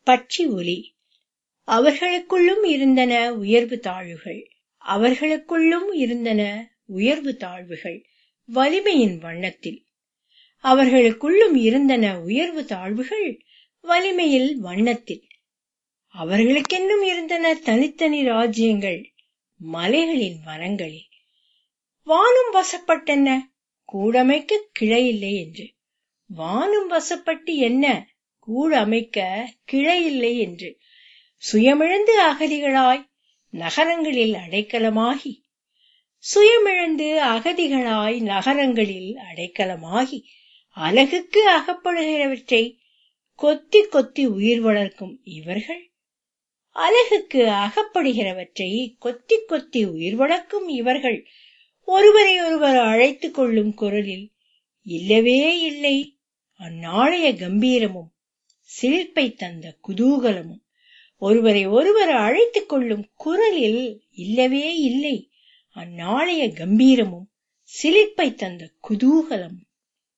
பட்சி ஒலி அவர்களுக்குள்ளும் இருந்தன உயர்வு தாழ்வுகள் அவர்களுக்குள்ளும் இருந்தன உயர்வு தாழ்வுகள் வலிமையின் வண்ணத்தில் அவர்களுக்குள்ளும் இருந்தன உயர்வு தாழ்வுகள் வலிமையில் வண்ணத்தில் அவர்களுக்கென்னும் இருந்தன தனித்தனி ராஜ்யங்கள் மலைகளின் வனங்களில் வானும் வசப்பட்டென்ன கூடமைக்க கிளையில்லை என்று வானும் வசப்பட்டு என்ன கூடு அமைக்க கிளையில்லை என்று சுயமிழந்து அகதிகளாய் நகரங்களில் அடைக்கலமாகி சுயமிழந்து அகதிகளாய் நகரங்களில் அடைக்கலமாகி அழகுக்கு அகப்படுகிறவற்றை கொத்தி கொத்தி உயிர் வளர்க்கும் இவர்கள் அழகுக்கு அகப்படுகிறவற்றை கொத்தி கொத்தி உயிர் வளர்க்கும் இவர்கள் ஒருவரை ஒருவர் அழைத்துக் கொள்ளும் குரலில் இல்லவே இல்லை அந்நாளைய கம்பீரமும் சிலிர்ப்பை தந்த குதூகலமும் ஒருவரை ஒருவர் அழைத்துக் கொள்ளும் குரலில் இல்லவே இல்லை அந்நாளைய கம்பீரமும் சிலிர்ப்பை தந்த குதூகலமும்